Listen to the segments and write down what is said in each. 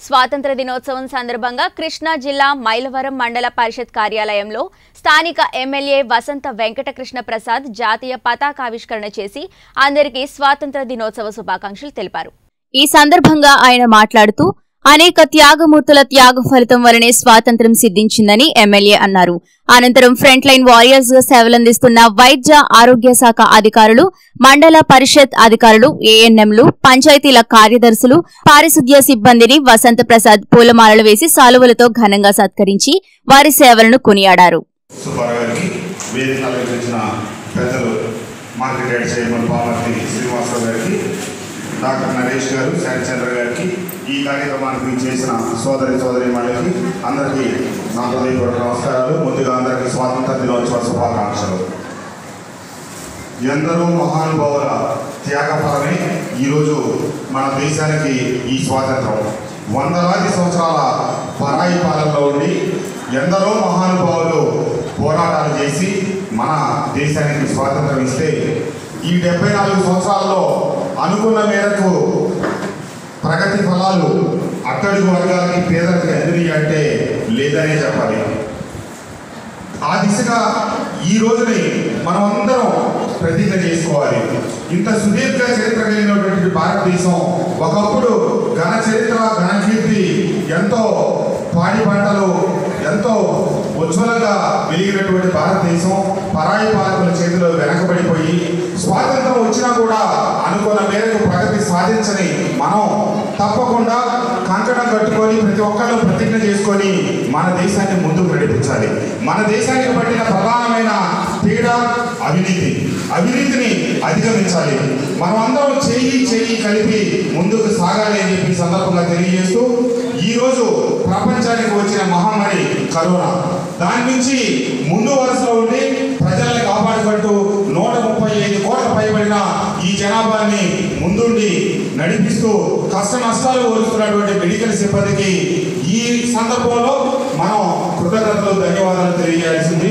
స్వాతంత్ర దినోత్సవం సందర్భంగా కృష్ణా జిల్లా మైలవరం మండల పరిషత్ కార్యాలయంలో స్థానిక ఎమ్మెల్యే వసంత వెంకటకృష్ణ ప్రసాద్ జాతీయ పతాకావిష్కరణ చేసి అందరికీ స్వాతంత్ర దినోత్సవ శుభాకాంక్షలు తెలిపారు ఈ సందర్భంగా ఆయన మాట్లాడుతూ అనేక త్యాగమూర్తుల త్యాగ ఫలితం వలనే స్వాతంత్ర్యం సిద్ధించిందని ఎమ్మెల్యే అన్నారు అనంతరం ఫ్రంట్ లైన్ వారియర్స్ గా సేవలందిస్తున్న వైద్య ఆరోగ్య శాఖ అధికారులు మండల పరిషత్ అధికారులు ఏఎన్ఎంలు పంచాయతీల కార్యదర్శులు పారిశుద్ధ్య సిబ్బందిని వసంత ప్రసాద్ పూలమాలలు వేసి సాలువలతో ఘనంగా సత్కరించి వారి సేవలను కొనియాడారు సుబ్బారావు గారికి వేదిక అలంకరించిన పెద్దలు market yard chairman Pamarthi Srinivasarao గారికి డాక్టర్ నరేష్ గారు శరత్చంద్ర గారికి ఈ కార్యక్రమానికి చేసిన సోదరి సోదరి మళ్ళీ అందరికీ నా హృదయపూర్వక నమస్కారాలు ముందుగా అందరికీ స్వాతంత్ర దినోత్సవ శుభాకాంక్షలు ఎందరో మహానుభావుల త్యాగఫలమే ఈరోజు మన దేశానికి ఈ స్వాతంత్రం వందలాది సంవత్సరాల పరాయి పాలనలో ఉండి ఎందరో మహానుభావులు పోరాటాలు చేసి మన దేశానికి స్వాతంత్రం ఇస్తే ఈ డెబ్బై నాలుగు సంవత్సరాల్లో అనుకున్న మేరకు ప్రగతి ఫలాలు అట్టడుగు వర్గాలకి పేదలకు అందినాయి అంటే లేదనే చెప్పాలి ఆ దిశగా ఈ రోజుని మనం అందరం ప్రతిజ్ఞ చేసుకోవాలి ఇంత సుదీర్ఘ చరిత్ర కలిగినటువంటి భారతదేశం ఒకప్పుడు ఘన చరిత్ర ఘన కీర్తి ఎంతో పాడి పంటలు ఎంతో ఉజ్వలంగా వెలిగినటువంటి భారతదేశం పరాయి పాలకుల చేతిలో వెనకబడిపోయి స్వాతంత్రం వచ్చినా కూడా అనుకున్న మేరకు ప్రగతి సాధించని మనం తప్పకుండా కంకణం కట్టుకొని ప్రతి ఒక్కళ్ళు ప్రతిజ్ఞ చేసుకొని మన దేశాన్ని ముందుకు నడిపించాలి మన దేశానికి పట్టిన ప్రధానమైన పీడ అవినీతి అవినీతిని అధిగమించాలి మనం అందరం చేయి చేయి కలిపి ముందుకు సాగాలి అని చెప్పి ఈ సందర్భంగా తెలియజేస్తూ ఈరోజు ప్రపంచానికి వచ్చిన మహమ్మారి కరోనా దాని నుంచి ముందు వరుసలో ఉండి ప్రజల్ని కాపాడుకుంటూ నూట ముప్పై ఐదు కోట్ల పైబడిన ఈ జనాభాని ముందుండి నడిపిస్తూ కష్ట నష్టాలు ఓరుస్తున్నటువంటి మెడికల్ సిబ్బందికి ఈ సందర్భంలో మనం కృతజ్ఞతలు ధన్యవాదాలు తెలియజేయాల్సింది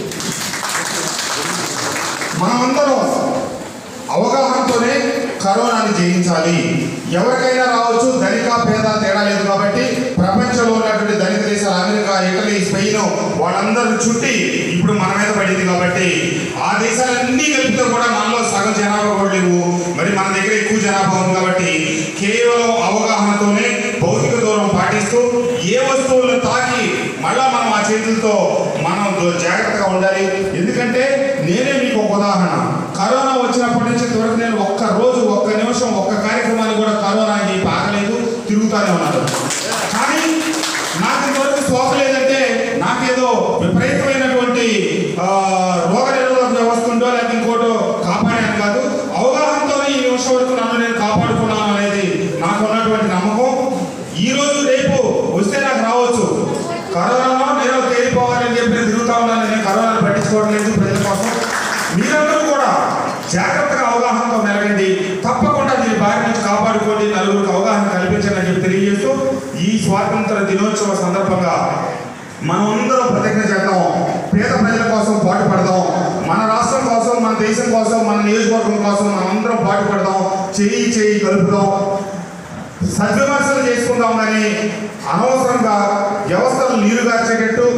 మనమందరం అవగాహనతోనే కరోనాని జయించాలి ఎవరికైనా రావచ్చు ధనిక పేద తేడా లేదు కాబట్టి ప్రపంచంలో ఉన్నటువంటి ధనిక దేశాలు అమెరికా ఇటలీ స్పెయిన్ వాళ్ళందరూ చుట్టి ఇప్పుడు మన మీద పడింది కాబట్టి ఆ దేశాలన్నీ కలిపితే కూడా మనలో సగం జనాభా కూడా లేవు మరి మన దగ్గర ఎక్కువ జనాభా ఉంది కాబట్టి కేవలం అవగాహనతోనే భౌతిక దూరం పాటిస్తూ ఏ వస్తువులను తాకి మళ్ళా మనం ఆ చేతులతో మనం దో- జాగ్రత్తగా ఉండాలి ఎందుకంటే నేనే మీకు ఒక ఉదాహరణ కరోనా వచ్చినప్పటి నుంచి ఇంతవరకు నేను ఒక్క రోజు ఒక్క నిమిషం ఒక్క కార్యక్రమాన్ని కూడా కరోనా అని చెప్పి ఆగలేదు తిరుగుతానే ఉన్నాను కానీ నాకు ఇంతవరకు సోకలేదంటే నాకేదో విపరీతమైనటువంటి ఆ, రోగ నిరోధక వ్యవస్థ ఉందో లేకపోతే ఇంకోటో కాపాడాను కాదు అవగాహనతోనే ఈ నిమిషం వరకు నన్ను నేను కాపాడుకున్నాను అనేది నాకు ఉన్నటువంటి నమ్మకం ఈ రోజు రేపు వస్తే నాకు రావచ్చు కరోనాలో నేను తేలిపోవాలని చెప్పి నేను తిరుగుతా ఉన్నాను నేను కరోనాను పట్టించుకోవడం లేదు ప్రజల కోసం మీరందరూ కూడా జాగ్రత్తగా అవగాహనతో మెలగండి తప్పకుండా దీని బారి నుంచి కాపాడుకోండి నలుగురికి అవగాహన కల్పించండి అని చెప్పి తెలియజేస్తూ ఈ స్వాతంత్ర దినోత్సవ సందర్భంగా మనమందరం ప్రతిజ్ఞ చేద్దాం పేద ప్రజల కోసం పాటుపడదాం మన రాష్ట్రం కోసం మన దేశం కోసం మన నియోజకవర్గం కోసం మనం అందరం పాటుపడదాం చేయి చేయి కలుపుదాం సద్విమర్శలు చేసుకుందాం కానీ అనవసరంగా వ్యవస్థలు నీరుగార్చేటట్టు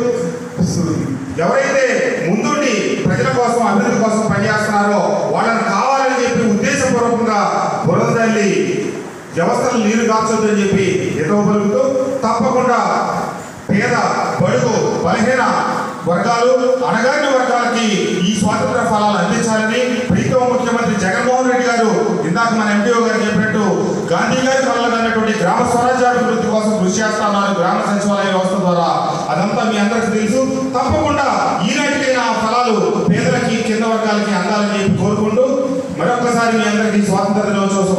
ఎవరైతే ముందుండి ప్రజల కోసం అభివృద్ధి కోసం పనిచేస్తున్నారో వాళ్ళని కావాలని చెప్పి ఉద్దేశపూర్వకంగా బురద తల్లి వ్యవస్థలు నీరు కాల్చొద్దని చెప్పి ఎదువ పలుకుతూ తప్పకుండా పేద బడుగు బలహీన వర్గాలు అణగారిన వర్గాలకి ఈ స్వాతంత్ర ఫలాలు అందించాలని ప్రీతమ ముఖ్యమంత్రి జగన్మోహన్ రెడ్డి గారు ఇందాక మన ఎంపీఓ గారు చెప్పినట్టు గాంధీ గారి కలగన్నటువంటి గ్రామ స్వరాజ్యాభివృద్ధి కోసం కృషి చేస్తున్నారు గ్రామ సచివాలయ వ్యవస్థ ద్వారా అదంతా మీ అందరికీ తెలుసు తప్పకుండా ఈనాటికైనా ఆ ఫలాలు పేదలకి కింద వర్గాలకి అందాలని చెప్పి కోరుకుంటూ మరొకసారి మీ అందరికీ స్వాతంత్ర దినోత్సవ